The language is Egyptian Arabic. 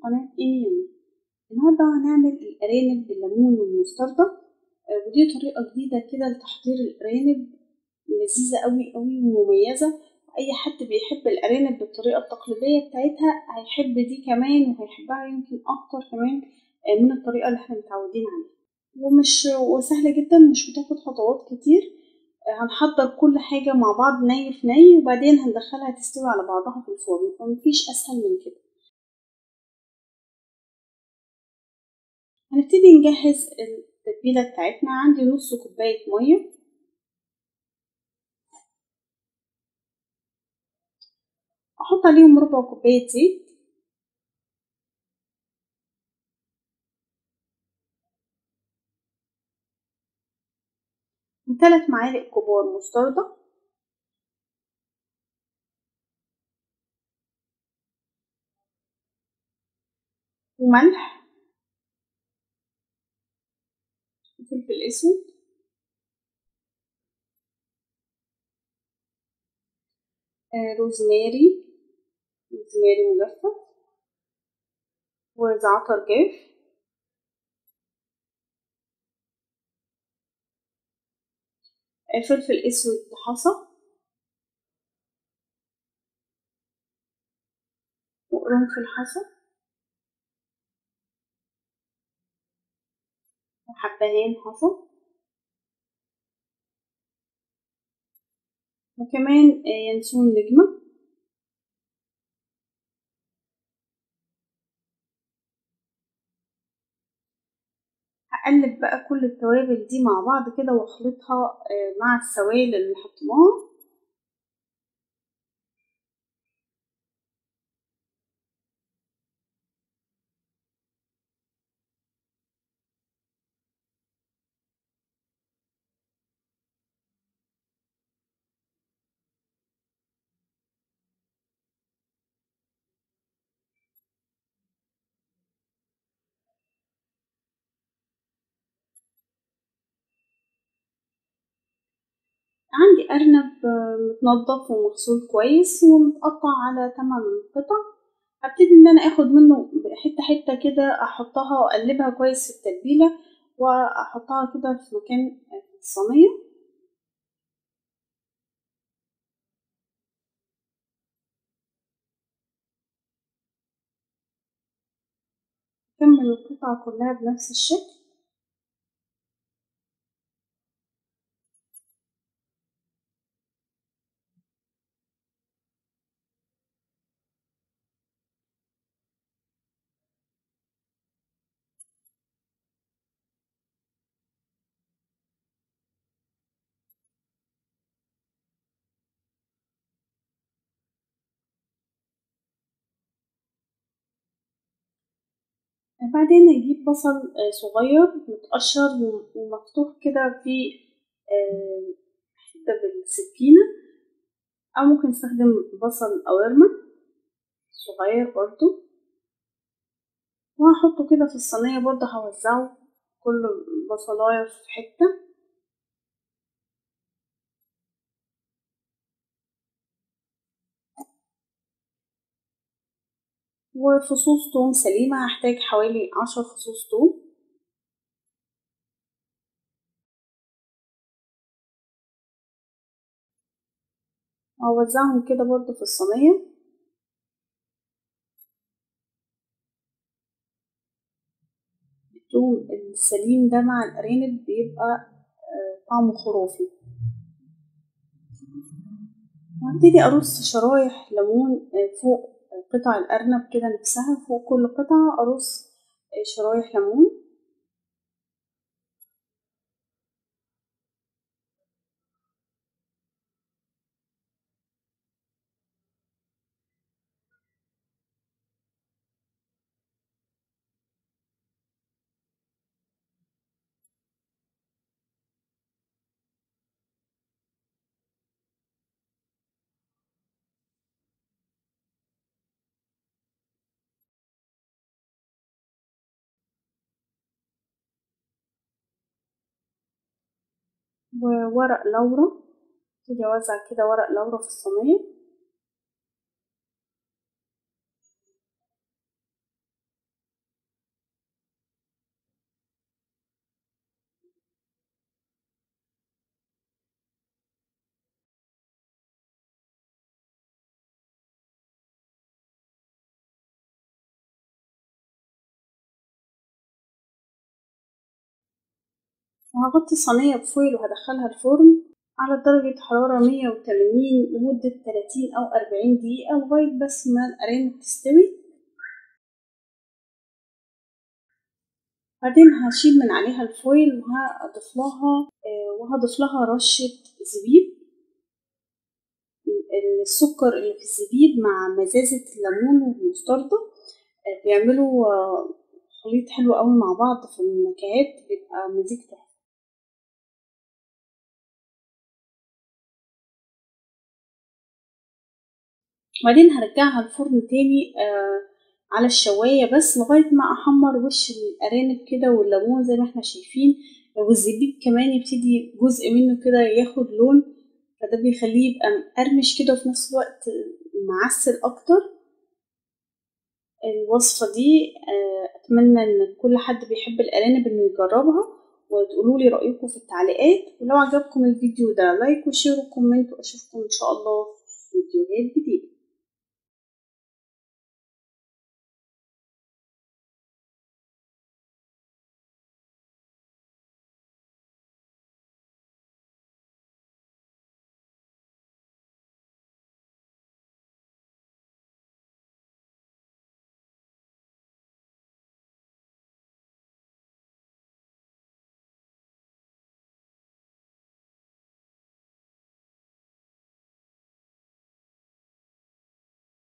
قناة إيميون النهاردة هنعمل الأرانب بالليمون والمستردة آه، ودي طريقة جديدة كده لتحضير الأرانب لذيذة أوي أوي ومميزة أي حد بيحب الأرانب بالطريقة التقليدية بتاعتها هيحب دي كمان وهيحبها يمكن أكتر كمان آه، من الطريقة اللي احنا متعودين عليها ومش وسهلة جدا مش بتاخد خطوات كتير آه، هنحضر كل حاجة مع بعض ني في ني وبعدين هندخلها تستوي على بعضها في الفرن فمفيش أسهل من كده هنبتدي نجهز التتبيلة بتاعتنا عندي نص كوباية مية أحط عليهم ربع كوباية زيت وثلاث معالق كبار مستردة وملح وفلفل اسود آه روزماري روزماري مجفف وزعتر جاف آه فلفل اسود حصى وقرنفل حصى وحبهان حصى وكمان ينسون نجمة هقلب بقى كل التوابل دي مع بعض كده واخلطها مع السوائل اللي حطيناها عندي أرنب متنضف ومغسول كويس ومتقطع على تمن قطع هبتدي إن أنا آخد منه حتة حتة كده أحطها وأقلبها كويس في التتبيلة وأحطها كده في مكان في الصينية أكمل القطعة كلها بنفس الشكل بعدين اجيب بصل صغير متقشر ومفتوح كده في حتة بالسكينة او ممكن استخدم بصل قوارمة صغير برضو وهحطه كده في الصينية برضو هوزعه كل بصلاية في حتة وفصوص توم سليمة هحتاج حوالي عشر فصوص توم وأوزعهم كده برضو في الصينية التوم السليم ده مع الأرانب بيبقى طعمه خرافي وهبتدي أرص شرايح ليمون فوق قطع الأرنب كده نفسها فوق كل قطعة أرص شرايح ليمون وورق لورا ابتدي اوزع كده ورق لورا في الصينية وهغطي صينية بفويل وهدخلها الفرن على درجة حرارة مية وتمانين لمدة تلاتين أو أربعين دقيقة لغاية بس ما الأرانب تستوي بعدين هشيل من عليها الفويل وهضيف لها وهضيف لها رشة زبيب السكر اللي في الزبيب مع مزازة الليمون والمستردة بيعملوا خليط حلو قوي مع بعض في النكهات بيبقى مزيج تحفة وبعدين هرجعها الفرن تاني آه على الشواية بس لغاية ما أحمر وش الأرانب كده والليمون زي ما احنا شايفين والزبيب كمان يبتدي جزء منه كده ياخد لون فده بيخليه يبقى مقرمش كده وفي نفس الوقت معسل أكتر الوصفة دي أتمنى إن كل حد بيحب الأرانب إنه يجربها وتقولوا لي رأيكم في التعليقات ولو عجبكم الفيديو ده لايك وشير وكومنت وأشوفكم إن شاء الله في فيديوهات جديدة